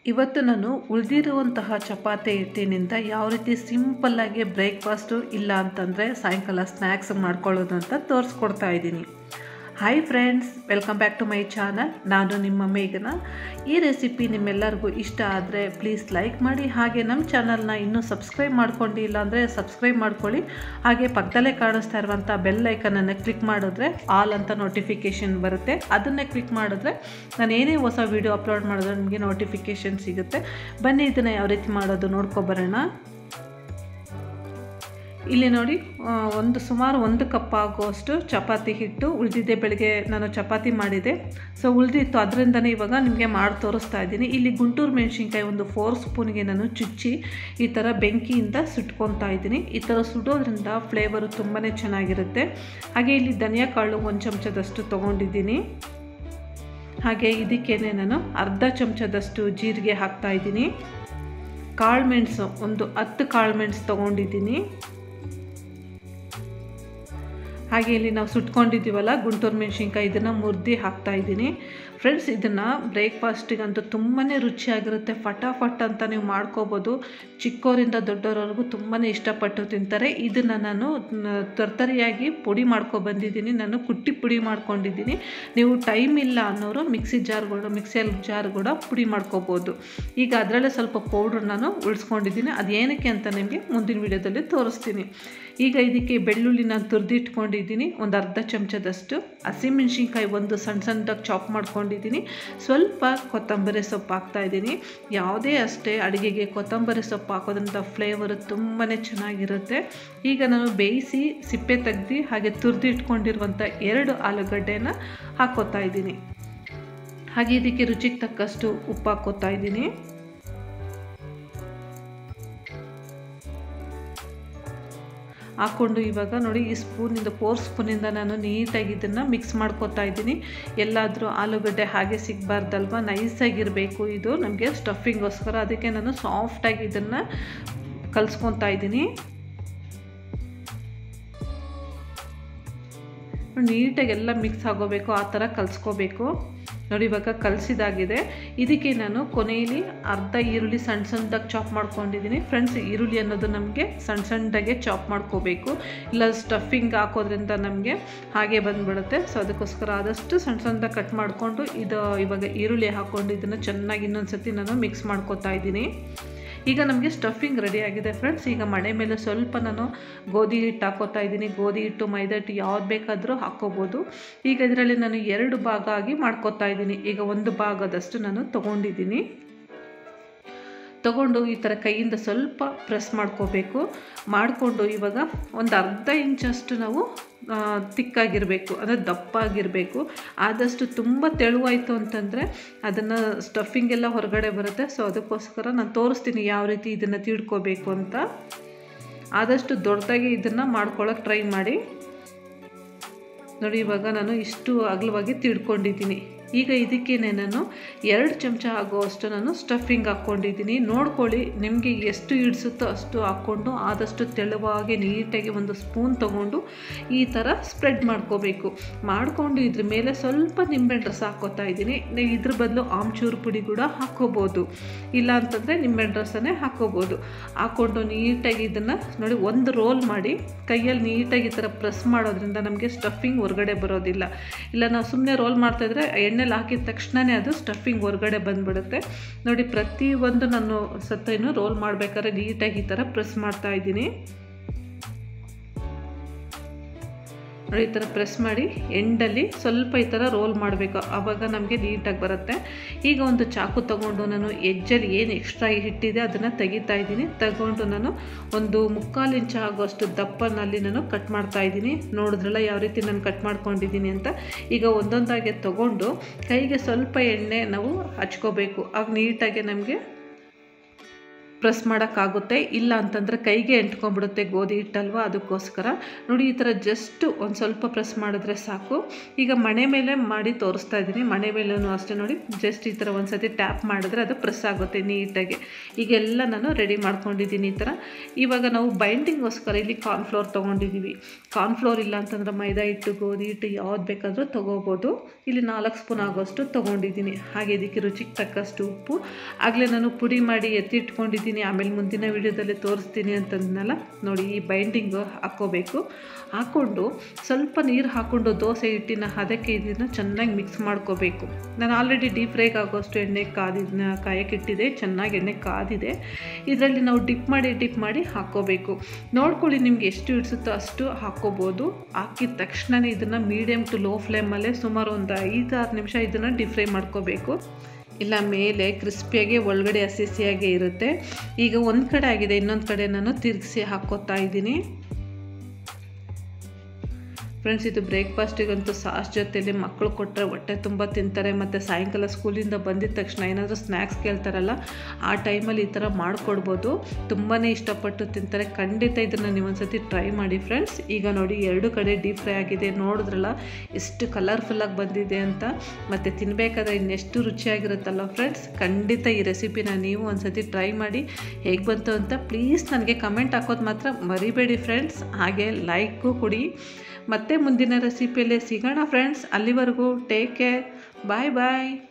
ಇವತ್ತು ನಾನು ಉಳಿದಿರುವಂತಹ ಚಪಾತಿ ಹಿಟ್ಟಿನಿಂದ ಯಾವ ರೀತಿ ಸಿಂಪಲ್ಲಾಗಿ ಬ್ರೇಕ್ಫಾಸ್ಟು ಇಲ್ಲ ಅಂತಂದರೆ ಸಾಯಂಕಾಲ ಸ್ನ್ಯಾಕ್ಸ್ ಮಾಡ್ಕೊಳ್ಳೋದು ಅಂತ ತೋರಿಸ್ಕೊಡ್ತಾ ಇದ್ದೀನಿ hi friends welcome back to my channel ನಾನು ನಿಮ್ಮ ಮೇಘನ ಈ ರೆಸಿಪಿ ನಿಮ್ಮೆಲ್ಲರಿಗೂ ಇಷ್ಟ ಆದರೆ ಪ್ಲೀಸ್ ಲೈಕ್ ಮಾಡಿ ಹಾಗೆ ನಮ್ಮ ಚಾನಲ್ನ ಇನ್ನೂ ಸಬ್ಸ್ಕ್ರೈಬ್ ಮಾಡ್ಕೊಂಡಿಲ್ಲ ಅಂದರೆ ಸಬ್ಸ್ಕ್ರೈಬ್ ಮಾಡ್ಕೊಳ್ಳಿ ಹಾಗೆ ಪಕ್ಕದಲ್ಲೇ ಕಾಣಿಸ್ತಾ ಇರುವಂಥ ಬೆಲ್ ಐಕನನ್ನು ಕ್ಲಿಕ್ ಮಾಡಿದ್ರೆ ಆಲ್ ಅಂತ ನೋಟಿಫಿಕೇಷನ್ ಬರುತ್ತೆ ಅದನ್ನೇ ಕ್ಲಿಕ್ ಮಾಡಿದ್ರೆ ನಾನು ಏನೇ ಹೊಸ ವೀಡಿಯೋ ಅಪ್ಲೋಡ್ ಮಾಡಿದ್ರೆ ನಿಮಗೆ ನೋಟಿಫಿಕೇಷನ್ ಸಿಗುತ್ತೆ ಬನ್ನಿ ಇದನ್ನು ಯಾವ ರೀತಿ ಮಾಡೋದು ನೋಡ್ಕೊಬರೋಣ ಇಲ್ಲಿ ನೋಡಿ ಒಂದು ಸುಮಾರು ಒಂದು ಕಪ್ ಆಗುವಷ್ಟು ಚಪಾತಿ ಹಿಟ್ಟು ಉಳಿದಿದ್ದೆ ಬೆಳಗ್ಗೆ ನಾನು ಚಪಾತಿ ಮಾಡಿದೆ ಸೊ ಉಳಿದಿತ್ತು ಅದರಿಂದನೇ ಇವಾಗ ನಿಮಗೆ ಮಾಡಿ ತೋರಿಸ್ತಾ ಇದ್ದೀನಿ ಇಲ್ಲಿ ಗುಂಟೂರು ಮೆಣಸಿನ್ಕಾಯಿ ಒಂದು ಫೋರ್ ಸ್ಪೂನ್ಗೆ ನಾನು ಚುಚ್ಚಿ ಈ ಥರ ಬೆಂಕಿಯಿಂದ ಸುಟ್ಕೊತಾ ಇದ್ದೀನಿ ಈ ಥರ ಸುಡೋದ್ರಿಂದ ಫ್ಲೇವರು ತುಂಬಾ ಚೆನ್ನಾಗಿರುತ್ತೆ ಹಾಗೆ ಇಲ್ಲಿ ಧನಿಯಾ ಕಾಳು ಒಂದು ಚಮಚದಷ್ಟು ತೊಗೊಂಡಿದ್ದೀನಿ ಹಾಗೆ ಇದಕ್ಕೇನೆ ನಾನು ಅರ್ಧ ಚಮಚದಷ್ಟು ಜೀರಿಗೆ ಹಾಕ್ತಾ ಇದ್ದೀನಿ ಕಾಳು ಮೆಣಸು ಒಂದು ಹತ್ತು ಕಾಳು ಮೆಣಸು ತೊಗೊಂಡಿದ್ದೀನಿ ಹಾಗೆ ಇಲ್ಲಿ ನಾವು ಸುಟ್ಕೊಂಡಿದ್ದೀವಲ್ಲ ಗುಂಟೂರು ಮೆಣಸಿನ್ಕಾಯಿ ಇದನ್ನು ಮುರ್ದಿ ಹಾಕ್ತಾ ಇದ್ದೀನಿ ಫ್ರೆಂಡ್ಸ್ ಇದನ್ನು ಬ್ರೇಕ್ಫಾಸ್ಟಿಗಂತೂ ತುಂಬಾ ರುಚಿಯಾಗಿರುತ್ತೆ ಫಟಾಫಟ್ ಅಂತ ನೀವು ಮಾಡ್ಕೋಬೋದು ಚಿಕ್ಕವರಿಂದ ದೊಡ್ಡವರವರೆಗೂ ತುಂಬಾ ಇಷ್ಟಪಟ್ಟು ತಿಂತಾರೆ ಇದನ್ನು ನಾನು ತರ್ತರಿಯಾಗಿ ಪುಡಿ ಮಾಡ್ಕೊ ಬಂದಿದ್ದೀನಿ ನಾನು ಕುಟ್ಟಿ ಪುಡಿ ಮಾಡ್ಕೊಂಡಿದ್ದೀನಿ ನೀವು ಟೈಮ್ ಇಲ್ಲ ಅನ್ನೋರು ಮಿಕ್ಸಿ ಜಾರ್ಗಳು ಮಿಕ್ಸಿಯಲ್ಲಿ ಜಾರ್ ಕೂಡ ಪುಡಿ ಮಾಡ್ಕೋಬೋದು ಈಗ ಅದರಲ್ಲೇ ಸ್ವಲ್ಪ ಪೌಡ್ರ್ ನಾನು ಉಳಿಸ್ಕೊಂಡಿದ್ದೀನಿ ಅದು ಏನಕ್ಕೆ ಅಂತ ನಿಮಗೆ ಮುಂದಿನ ವಿಡಿಯೋದಲ್ಲಿ ತೋರಿಸ್ತೀನಿ ಈಗ ಇದಕ್ಕೆ ಬೆಳ್ಳುಳ್ಳಿ ನಾನು ತುರಿದಿಟ್ಕೊಂಡಿದ್ದೀನಿ ಒಂದು ಅರ್ಧ ಚಮಚದಷ್ಟು ಹಸಿಮೆಣ್ಸಿನ್ಕಾಯಿ ಒಂದು ಸಣ್ಣ ಸಣ್ಣದಾಗಿ ಚಾಪ್ ಮಾಡ್ಕೊಂಡಿದ್ದೀನಿ ಸ್ವಲ್ಪ ಕೊತ್ತಂಬರಿ ಸೊಪ್ಪು ಹಾಕ್ತಾಯಿದ್ದೀನಿ ಯಾವುದೇ ಅಷ್ಟೇ ಅಡುಗೆಗೆ ಕೊತ್ತಂಬರಿ ಸೊಪ್ಪು ಹಾಕೋದ್ರಿಂದ ಫ್ಲೇವರು ತುಂಬಾ ಚೆನ್ನಾಗಿರುತ್ತೆ ಈಗ ನಾನು ಬೇಯಿಸಿ ಸಿಪ್ಪೆ ತೆಗ್ದು ಹಾಗೆ ತುರಿದಿಟ್ಕೊಂಡಿರುವಂಥ ಎರಡು ಆಲೂಗಡ್ಡೆನ ಹಾಕೋತಾ ಇದ್ದೀನಿ ಹಾಗೆ ಇದಕ್ಕೆ ರುಚಿಗೆ ತಕ್ಕಷ್ಟು ಉಪ್ಪು ಹಾಕೋತಾ ಇದ್ದೀನಿ ಹಾಕ್ಕೊಂಡು ಇವಾಗ ನೋಡಿ ಈ ಸ್ಪೂನಿಂದ ಫೋರ್ ಸ್ಪೂನಿಂದ ನಾನು ನೀಟಾಗಿ ಇದನ್ನು ಮಿಕ್ಸ್ ಮಾಡ್ಕೊತಾ ಇದ್ದೀನಿ ಎಲ್ಲಾದರೂ ಆಲೂಗಡ್ಡೆ ಹಾಗೆ ಸಿಗಬಾರ್ದಲ್ವ ನೈಸಾಗಿರಬೇಕು ಇದು ನಮಗೆ ಸ್ಟಫಿಂಗೋಸ್ಕರ ಅದಕ್ಕೆ ನಾನು ಸಾಫ್ಟಾಗಿ ಇದನ್ನು ಕಲಿಸ್ಕೊತಾ ಇದ್ದೀನಿ ನೀಟಾಗಿ ಎಲ್ಲ ಮಿಕ್ಸ್ ಆಗೋಬೇಕು ಆ ಥರ ಕಲಿಸ್ಕೋಬೇಕು ನೋಡಿ ಇವಾಗ ಕಲಸಿದಾಗಿದೆ ಇದಕ್ಕೆ ನಾನು ಕೊನೆಯಲ್ಲಿ ಅರ್ಧ ಈರುಳ್ಳಿ ಸಣ್ಣ ಸಣ್ಣದಾಗಿ ಚಾಪ್ ಮಾಡ್ಕೊಂಡಿದ್ದೀನಿ ಫ್ರೆಂಡ್ಸ್ ಈರುಳ್ಳಿ ಅನ್ನೋದು ನಮಗೆ ಸಣ್ಣ ಸಣ್ಣದಾಗೆ ಚಾಪ್ ಮಾಡ್ಕೋಬೇಕು ಇಲ್ಲ ಸ್ಟಫಿಂಗ್ ಹಾಕೋದ್ರಿಂದ ನಮಗೆ ಹಾಗೆ ಬಂದುಬಿಡುತ್ತೆ ಸೊ ಅದಕ್ಕೋಸ್ಕರ ಆದಷ್ಟು ಸಣ್ಣ ಸಣ್ಣದಾಗಿ ಕಟ್ ಮಾಡಿಕೊಂಡು ಇದು ಇವಾಗ ಈರುಳ್ಳಿ ಹಾಕ್ಕೊಂಡು ಇದನ್ನು ಚೆನ್ನಾಗಿ ಇನ್ನೊಂದು ಸತಿ ನಾನು ಮಿಕ್ಸ್ ಮಾಡ್ಕೋತಾ ಇದ್ದೀನಿ ಈಗ ನಮಗೆ ಸ್ಟಫಿಂಗ್ ರೆಡಿ ಆಗಿದೆ ಫ್ರೆಂಡ್ಸ್ ಈಗ ಮಣೆ ಮೇಲೆ ಸ್ವಲ್ಪ ನಾನು ಗೋಧಿ ಹಿಟ್ಟು ಹಾಕೋತಾ ಇದ್ದೀನಿ ಗೋಧಿ ಹಿಟ್ಟು ಮೈದಾ ಹಿಟ್ಟು ಯಾವ್ದು ಬೇಕಾದರೂ ಹಾಕ್ಕೋಬೋದು ಈಗ ಇದರಲ್ಲಿ ನಾನು ಎರಡು ಭಾಗ ಆಗಿ ಮಾಡ್ಕೋತಾ ಇದ್ದೀನಿ ಈಗ ಒಂದು ಭಾಗದಷ್ಟು ನಾನು ತೊಗೊಂಡಿದ್ದೀನಿ ತಗೊಂಡು ಈ ಥರ ಕೈಯಿಂದ ಸ್ವಲ್ಪ ಪ್ರೆಸ್ ಮಾಡ್ಕೋಬೇಕು ಮಾಡಿಕೊಂಡು ಇವಾಗ ಒಂದು ಅರ್ಧ ಇಂಚಷ್ಟು ನಾವು ತಿಕ್ಕಾಗಿರಬೇಕು ಅಂದರೆ ದಪ್ಪಾಗಿರಬೇಕು ಆದಷ್ಟು ತುಂಬ ತೆಳುವಾಯಿತು ಅಂತಂದರೆ ಅದನ್ನು ಸ್ಟಫಿಂಗ್ ಎಲ್ಲ ಹೊರಗಡೆ ಬರುತ್ತೆ ಸೊ ಅದಕ್ಕೋಸ್ಕರ ನಾನು ತೋರಿಸ್ತೀನಿ ಯಾವ ರೀತಿ ಇದನ್ನು ತಿಳ್ಕೊಬೇಕು ಅಂತ ಆದಷ್ಟು ದೊಡ್ಡದಾಗಿ ಇದನ್ನು ಮಾಡ್ಕೊಳ್ಳೋಕೆ ಟ್ರೈ ಮಾಡಿ ನೋಡಿ ಇವಾಗ ನಾನು ಇಷ್ಟು ಅಗಲವಾಗಿ ತಿಳ್ಕೊಂಡಿದ್ದೀನಿ ಈಗ ಇದಕ್ಕೇನೆ ನಾನು ಎರಡು ಚಮಚ ಆಗುವಷ್ಟು ನಾನು ಸ್ಟಫಿಂಗ್ ಹಾಕ್ಕೊಂಡಿದ್ದೀನಿ ನೋಡ್ಕೊಳ್ಳಿ ನಿಮಗೆ ಎಷ್ಟು ಹಿಡಿಸುತ್ತೋ ಅಷ್ಟು ಹಾಕ್ಕೊಂಡು ಆದಷ್ಟು ತೆಳುವಾಗಿ ನೀಟಾಗಿ ಒಂದು ಸ್ಪೂನ್ ತೊಗೊಂಡು ಈ ಥರ ಸ್ಪ್ರೆಡ್ ಮಾಡ್ಕೋಬೇಕು ಮಾಡಿಕೊಂಡು ಇದ್ರ ಮೇಲೆ ಸ್ವಲ್ಪ ನಿಂಬೆಹಣ್ಣು ರಸ ಹಾಕೋತಾ ಇದ್ದೀನಿ ಇದ್ರ ಬದಲು ಆಮ್ಚೂರು ಪುಡಿ ಕೂಡ ಹಾಕ್ಕೋಬೋದು ಇಲ್ಲ ಅಂತಂದರೆ ನಿಂಬೆಹಣ್ಣು ರಸನೇ ಹಾಕ್ಕೋಬೋದು ಹಾಕ್ಕೊಂಡು ನೀಟಾಗಿ ಇದನ್ನು ನೋಡಿ ಒಂದು ರೋಲ್ ಮಾಡಿ ಕೈಯಲ್ಲಿ ನೀಟಾಗಿ ಈ ಥರ ಪ್ರೆಸ್ ಮಾಡೋದ್ರಿಂದ ನಮಗೆ ಸ್ಟಫಿಂಗ್ ಹೊರಗಡೆ ಬರೋದಿಲ್ಲ ಇಲ್ಲ ನಾವು ಸುಮ್ಮನೆ ರೋಲ್ ಮಾಡ್ತಾಯಿದ್ರೆ ಎಣ್ಣೆ ಎಣ್ಣೆಲಿ ಹಾಕಿದ ತಕ್ಷಣವೇ ಅದು ಸ್ಟಫಿಂಗ್ ಹೊರಗಡೆ ಬಂದುಬಿಡುತ್ತೆ ನೋಡಿ ಪ್ರತಿಯೊಂದು ನಾನು ಸತ್ತೇನು ರೋಲ್ ಮಾಡಬೇಕಾದ್ರೆ ನೀಟಾಗಿ ಈ ಥರ ಪ್ರೆಸ್ ಮಾಡ್ತಾ ಇದ್ದೀನಿ ನೋಡಿ ಈ ಥರ ಪ್ರೆಸ್ ಮಾಡಿ ಎಂಡಲ್ಲಿ ಸ್ವಲ್ಪ ಈ ಥರ ರೋಲ್ ಮಾಡಬೇಕು ಆವಾಗ ನಮಗೆ ನೀಟಾಗಿ ಬರುತ್ತೆ ಈಗ ಒಂದು ಚಾಕು ತಗೊಂಡು ನಾನು ಎಜ್ಜಲ್ಲಿ ಏನು ಎಕ್ಸ್ಟ್ರಾ ಹಿಟ್ಟಿದೆ ಅದನ್ನು ತೆಗಿತಾ ಇದ್ದೀನಿ ತಗೊಂಡು ನಾನು ಒಂದು ಮುಕ್ಕಾಲು ಇಂಚ್ ಆಗೋಷ್ಟು ದಪ್ಪನಲ್ಲಿ ನಾನು ಕಟ್ ಮಾಡ್ತಾ ಇದ್ದೀನಿ ನೋಡಿದ್ರಲ್ಲ ಯಾವ ರೀತಿ ನಾನು ಕಟ್ ಮಾಡ್ಕೊಂಡಿದ್ದೀನಿ ಅಂತ ಈಗ ಒಂದೊಂದಾಗೆ ತಗೊಂಡು ಕೈಗೆ ಸ್ವಲ್ಪ ಎಣ್ಣೆ ನಾವು ಹಚ್ಕೋಬೇಕು ಆಗ ನೀಟಾಗಿ ನಮಗೆ ಪ್ರೆಸ್ ಮಾಡೋಕ್ಕಾಗುತ್ತೆ ಇಲ್ಲ ಅಂತಂದರೆ ಕೈಗೆ ಎಂಟ್ಕೊಂಡ್ಬಿಡುತ್ತೆ ಗೋಧಿ ಹಿಟ್ಟಲ್ವ ಅದಕ್ಕೋಸ್ಕರ ನೋಡಿ ಈ ಥರ ಜಸ್ಟ್ ಒಂದು ಸ್ವಲ್ಪ ಪ್ರೆಸ್ ಮಾಡಿದ್ರೆ ಸಾಕು ಈಗ ಮಣೆ ಮೇಲೆ ಮಾಡಿ ತೋರಿಸ್ತಾ ಇದ್ದೀನಿ ಮಣೆ ಮೇಲೂ ಅಷ್ಟೇ ನೋಡಿ ಜಸ್ಟ್ ಈ ಥರ ಒಂದು ಸತಿ ಟ್ಯಾಪ್ ಮಾಡಿದ್ರೆ ಅದು ಪ್ರೆಸ್ ಆಗುತ್ತೆ ನೀಟಾಗಿ ಈಗೆಲ್ಲ ನಾನು ರೆಡಿ ಮಾಡ್ಕೊಂಡಿದ್ದೀನಿ ಈ ಥರ ಇವಾಗ ನಾವು ಬೈಂಡಿಂಗ್ಗೋಸ್ಕರ ಇಲ್ಲಿ ಕಾರ್ನ್ಫ್ಲೋರ್ ತೊಗೊಂಡಿದ್ದೀವಿ ಕಾರ್ನ್ಫ್ಲೋರ್ ಇಲ್ಲ ಅಂತಂದ್ರೆ ಮೈದಾ ಹಿಟ್ಟು ಗೋಧಿ ಹಿಟ್ಟು ಯಾವ್ದು ಬೇಕಾದರೂ ತೊಗೋಬೋದು ಇಲ್ಲಿ ನಾಲ್ಕು ಸ್ಪೂನ್ ಆಗೋಷ್ಟು ತೊಗೊಂಡಿದ್ದೀನಿ ಹಾಗೆ ಇದಕ್ಕೆ ರುಚಿಗೆ ತಕ್ಕಷ್ಟು ಉಪ್ಪು ಆಗಲೇ ನಾನು ಪುಡಿ ಮಾಡಿ ಎತ್ತಿಟ್ಕೊಂಡಿದ್ದೀನಿ ಆಮೇಲೆ ಮುಂದಿನ ವಿಡಿಯೋದಲ್ಲಿ ತೋರಿಸ್ತೀನಿ ಅಂತಂದನಲ್ಲ ನೋಡಿ ಈ ಬೈಂಡಿಂಗು ಹಾಕ್ಕೋಬೇಕು ಹಾಕ್ಕೊಂಡು ಸ್ವಲ್ಪ ನೀರು ಹಾಕ್ಕೊಂಡು ದೋಸೆ ಹಿಟ್ಟಿನ ಹದಕ್ಕೆ ಇದನ್ನು ಚೆನ್ನಾಗಿ ಮಿಕ್ಸ್ ಮಾಡ್ಕೋಬೇಕು ನಾನು ಆಲ್ರೆಡಿ ಡೀಪ್ ಫ್ರೈಗೆ ಆಗೋಷ್ಟು ಎಣ್ಣೆ ಕಾದಿದ್ನ ಕಾಯಕ್ಕಿಟ್ಟಿದೆ ಚೆನ್ನಾಗಿ ಎಣ್ಣೆ ಕಾದಿದೆ ಇದರಲ್ಲಿ ನಾವು ಡಿಪ್ ಮಾಡಿ ಡಿಪ್ ಮಾಡಿ ಹಾಕ್ಕೋಬೇಕು ನೋಡ್ಕೊಳ್ಳಿ ನಿಮ್ಗೆ ಎಷ್ಟು ಇಡಿಸುತ್ತೋ ಅಷ್ಟು ಹಾಕ್ಕೋಬೋದು ಹಾಕಿದ ತಕ್ಷಣವೇ ಇದನ್ನು ಮೀಡಿಯಮ್ ಟು ಲೋ ಫ್ಲೇಮಲ್ಲೇ ಸುಮಾರು ಒಂದು ಐದು ಆರು ನಿಮಿಷ ಇದನ್ನು ಡೀಪ್ ಫ್ರೈ ಮಾಡ್ಕೋಬೇಕು ಇಲ್ಲ ಮೇಲೆ ಕ್ರಿಸ್ಪಿಯಾಗಿ ಒಳಗಡೆ ಹಸಿ ಹಸಿಯಾಗಿ ಇರುತ್ತೆ ಈಗ ಒಂದು ಕಡೆ ಆಗಿದೆ ಇನ್ನೊಂದು ಕಡೆ ನಾನು ತಿರುಗಿಸಿ ಹಾಕ್ಕೋತಾ ಇದ್ದೀನಿ ಫ್ರೆಂಡ್ಸ್ ಇದು ಬ್ರೇಕ್ಫಾಸ್ಟಿಗಂತೂ ಸಾಸ್ ಜೊತೆಲಿ ಮಕ್ಕಳು ಕೊಟ್ಟರೆ ಹೊಟ್ಟೆ ತುಂಬ ತಿಂತಾರೆ ಮತ್ತು ಸಾಯಂಕಾಲ ಸ್ಕೂಲಿಂದ ಬಂದಿದ ತಕ್ಷಣ ಏನಾದರೂ ಸ್ನ್ಯಾಕ್ಸ್ ಕೇಳ್ತಾರಲ್ಲ ಆ ಟೈಮಲ್ಲಿ ಈ ಥರ ಮಾಡಿಕೊಡ್ಬೋದು ತುಂಬಾ ಇಷ್ಟಪಟ್ಟು ತಿಂತಾರೆ ಖಂಡಿತ ಇದನ್ನು ನೀವು ಒಂದ್ಸತಿ ಟ್ರೈ ಮಾಡಿ ಫ್ರೆಂಡ್ಸ್ ಈಗ ನೋಡಿ ಎರಡು ಕಡೆ ಡೀಪ್ ಫ್ರೈ ಆಗಿದೆ ನೋಡಿದ್ರಲ್ಲ ಎಷ್ಟು ಕಲರ್ಫುಲ್ಲಾಗಿ ಬಂದಿದೆ ಅಂತ ಮತ್ತು ತಿನ್ನಬೇಕಾದ್ರೆ ಇನ್ನೆಷ್ಟು ರುಚಿಯಾಗಿರುತ್ತಲ್ಲ ಫ್ರೆಂಡ್ಸ್ ಖಂಡಿತ ಈ ರೆಸಿಪಿನ ನೀವು ಒಂದ್ಸತಿ ಟ್ರೈ ಮಾಡಿ ಹೇಗೆ ಬಂತು ಅಂತ ಪ್ಲೀಸ್ ನನಗೆ ಕಮೆಂಟ್ ಹಾಕೋದು ಮಾತ್ರ ಮರಿಬೇಡಿ ಫ್ರೆಂಡ್ಸ್ ಹಾಗೆ ಲೈಕು ಕೊಡಿ ಮತ್ತೆ ಮುಂದಿನ ರೆಸಿಪಿಯಲ್ಲಿ ಸಿಗೋಣ ಫ್ರೆಂಡ್ಸ್ ಅಲ್ಲಿವರೆಗೂ ಟೇಕ್ ಕೇರ್ ಬಾಯ್ ಬಾಯ್